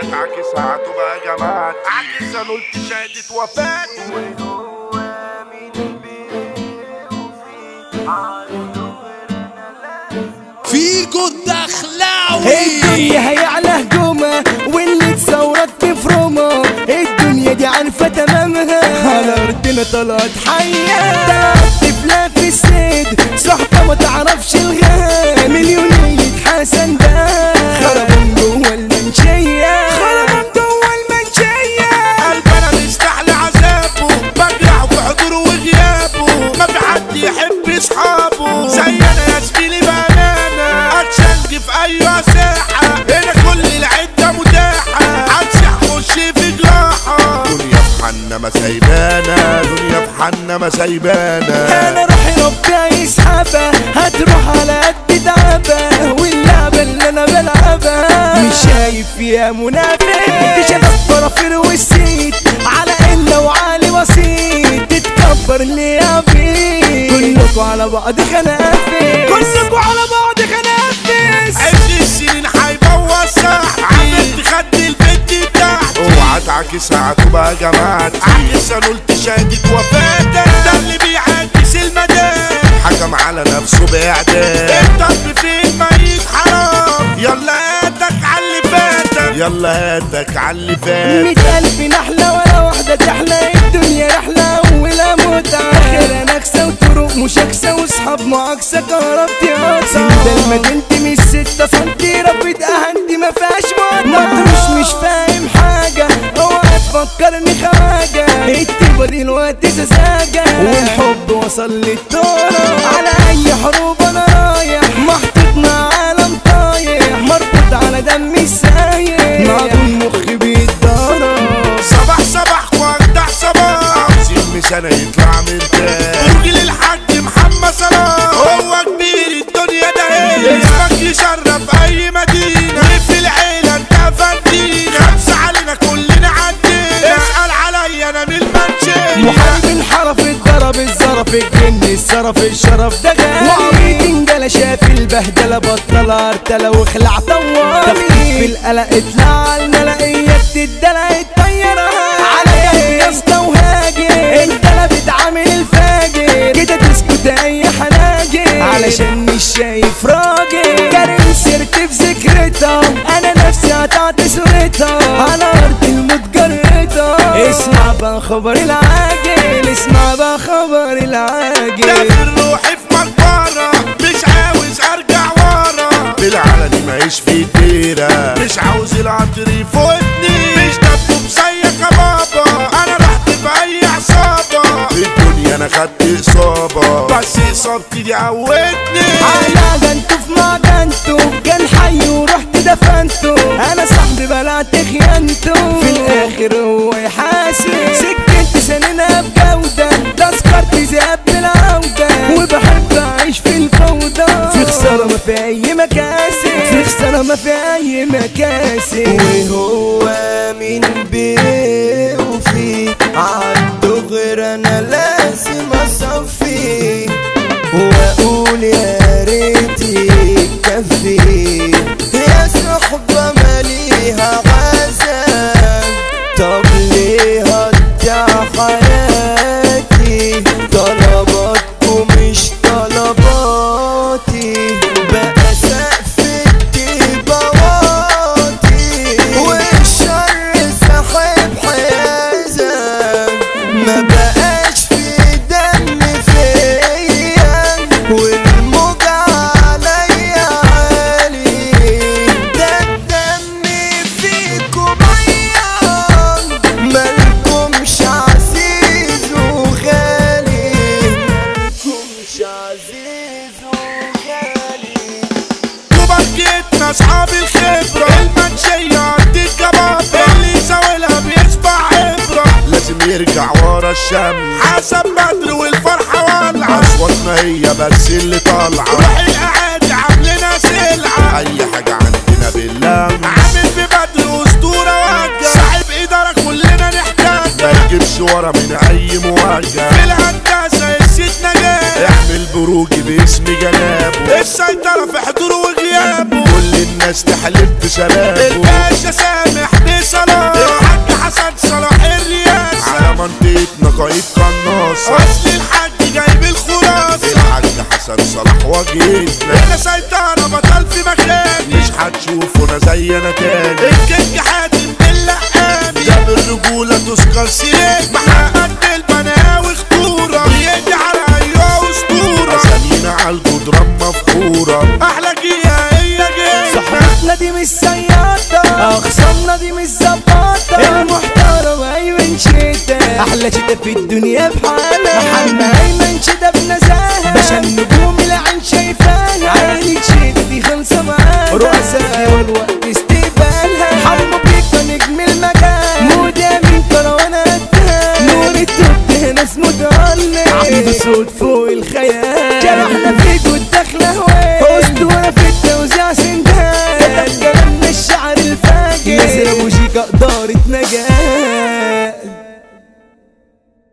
هتعكس هتبقى جماعة عكس انا قلت شهادة وفاة فيكو الدخلاوي الدنيا هيعلى هجومة واللي تصورك تفرمه الدنيا دي عارفة تمامها على أرضنا طلعت حية طلعت طفلة في السيد صحبة ما تعرفش الغاب مليونية حسن ده خربان جوه المنشية خربان جوه المنشية قلبنا مستحلي عذابه بجرح في حضوره وغيابه ما في حد يحب اصحابه زينا يا زميلي بامانه اتشنج في اي ساحه هنا كل العده متاحه هتسح خش في جراحه دنيا في حنا ما سايبانا دنيا في حنا ما سايبانا انا روحي ربي يسحبها هتروح على قد تعبها واللعبة اللي انا بلعبها مش شايف فيها منافق دي شباب فرافير والسيد على إلا وعلي بسيط تتكبر ليه يا بيه كلكوا على بعض خنافس كلكوا على بعض خنافس عشر السنين هيبوظ صح عملت خد البيت بتاعتي اوعى تعكسها هتبقى جماعتي عكس انا قلت شهادة وفاتك ده اللي بيعكس المدام حكم على نفسه باعدام الضرب في الميت حرام يلا هاتك على اللي فاتك يلا هاتك على اللي فاتك مية ألف نحلة ولا واحدة تحلى الدنيا رحلة أولى متعة آخرها نكسة وطرق مشاكسة وصحاب معاكسة كهربتي أقصى بدل ما تنتي مش ستة سنتي رفض أهنتي ما فيهاش متعة مطروش مش فاهم حاجة اوعى تفكرني خواجة التيبة دلوقتي سذاجة والحب وصل للدورة على أي حروب أنا رايح محطوط مع عالم طايح مربوط على دمي سايح معدوم مخي بيتضرب صباح صباح واجدع صباح عاوزين مسانة يطلع من تاني راجل الحاج محمد صلاح هو كبير الدنيا ده هي اسمك يشرف اي مدينة وفي العيلة انت فندينا خمسة علينا كلنا عدينا اسأل عليا انا من المنشية محارب انحرف اتضرب الزرف الجن السرف الشرف ده غالي وعبيط انجلى شاف البهدلة بطل ارتلى واخلع طوالي تخفيف القلق اطلع الملائية بتدلع الطيارة على جنب يا اسطى وهاجر انت لا بتعامل الفاجر كده تسكت اي حناجر علشان مش شايف راجل كريم سرت في ذكرتها انا نفسي قطعت صورتها على ارض الموت جريتها اسمع بقى خبر العاجل اسمع بقى خبر ده العاجل في روحي في مقبرة مش عاوز ارجع ورا بالعلني معيش في ديرة مش عاوز العطر يفوتني مش دبوب زيك يا بابا انا رحت في اي عصابة في الدنيا انا خدت اصابة بس اصابتي دي عودتني على جنتو في معجنتو كان حي ورحت دفنته انا صاحبي بلعت خيانته في الاخر هو يحاسب سكت سنينها بجودة تذكرتي ذهب بالعودة وبحب اعيش في الفوضى في خسارة ما في اي مكاسب في خسارة ما في اي مكاسب وهو من بيوفي عالدغر انا لازم اصفي واقول يا ريتي تكفي يا صحبة ماليها غزال طب ليه هدع حياتي طلباتكم مش طلباتي بقى سقف الطيبة واطي والشر ساحب حيازك ما بقاش في دم فيا والموجة عليا عالي ده الدم فيكم عيان مالكمش عزيز وغالي مالكمش عزيز وغالي وبركتنا اصحاب الخبرة المنشية عند الجبابرة اللي يساويلها بيصبح عبرة لازم يرجع ورا الشمس حسب بدر والفرحة ولعة اصواتنا هي بس اللي طالعة روح الاعادي عاملنا سلعة اي حاجة عندنا بالله عامل ببدر اسطورة وجه صاحب ادارة كلنا نحتاج ما يجيبش ورا من اي مواجهة في الهندسة الست نجاة اعمل بروجي باسم جنابه السيطرة في حضوره وغيابه كل الناس عايز تحلب بشبابه الباشا سامح بصلاح الحاج حسن صلاح الرياسة على منطقتنا قايد قناصة اصل الحاج جايب الخلاصة الحاج حسن صلاح واجهتنا انا سيطرة بطل في مكاني مش هتشوفنا زينا تاني الكينج حاتم اللقاني ده بالرجولة تذكر سيرك محقق بالبناوي خطورة بيدي على ايوه اسطورة اسامينا على الجدران مفخورة احلى جيه هي جيه صحبتنا دي مش سياطة أخصامنا دي مش زباطة المحترم أيمن شتا أحلى شتا في الدنيا بحالها محمد أيمن شتا بنزاهة باشا النجوم العين شايفاها عيني شتا دي خلصة معاها رؤساء والوقت استقبالها حمو بيكا نجم المكان مودة من كروانة نور التوب هنا اسمه ضل عنده صوت فوق الخيال